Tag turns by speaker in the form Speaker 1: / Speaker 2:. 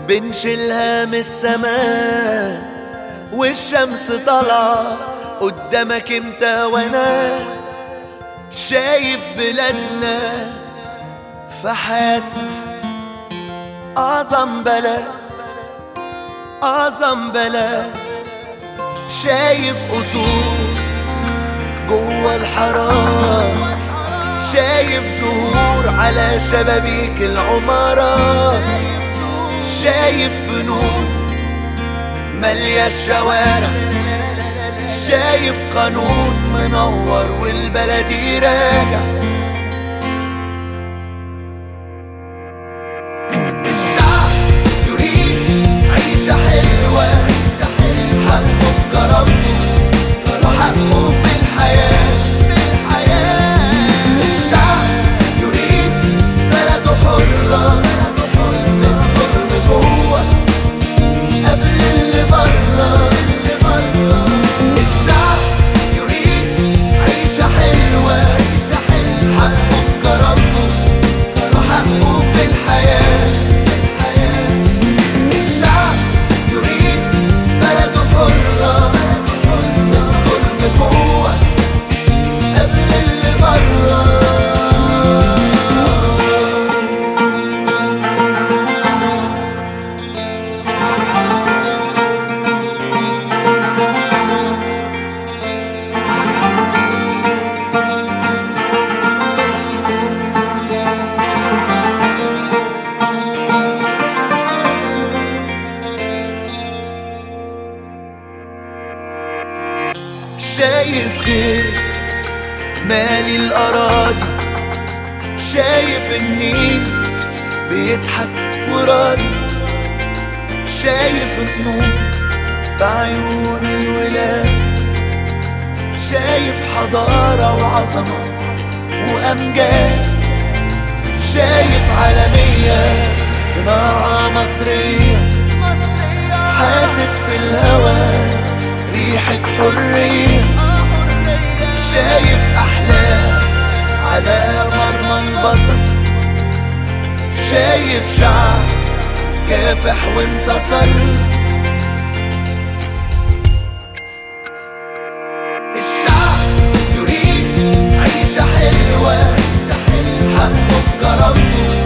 Speaker 1: بنشيلها من السماء والشمس طالعة قدامك انت وانا شايف بلادنا في حياتنا أعظم بلد أعظم بلد شايف أصول جوه الحرام شايف زهور على شبابيك العمارة شايف فنون مالية الشوارع شايف قانون منور والبلد راجع الشعب يريد عيشة حلوة حقه في كرامته وحقه في الحياة الشعب يريد بلده حرة من ظلم جوه قبل اللي بره الشعب يريد عيشة حلوة حقه في كرامته وحقه في الحياة الشعب يريد بلده حرة من ظلم جوه قبل اللي بره شايف خير مالي الأراضي شايف النيل بيضحك وراضي شايف النور في عيون الولاد شايف حضارة وعظمة وأمجاد شايف عالمية صناعة مصرية حاسس في الهوى ريحة حرية شايف أحلام على مرمى البصر شايف شعب كافح وانتصر الشعب يريد عيشة حلوة حقه في كرامته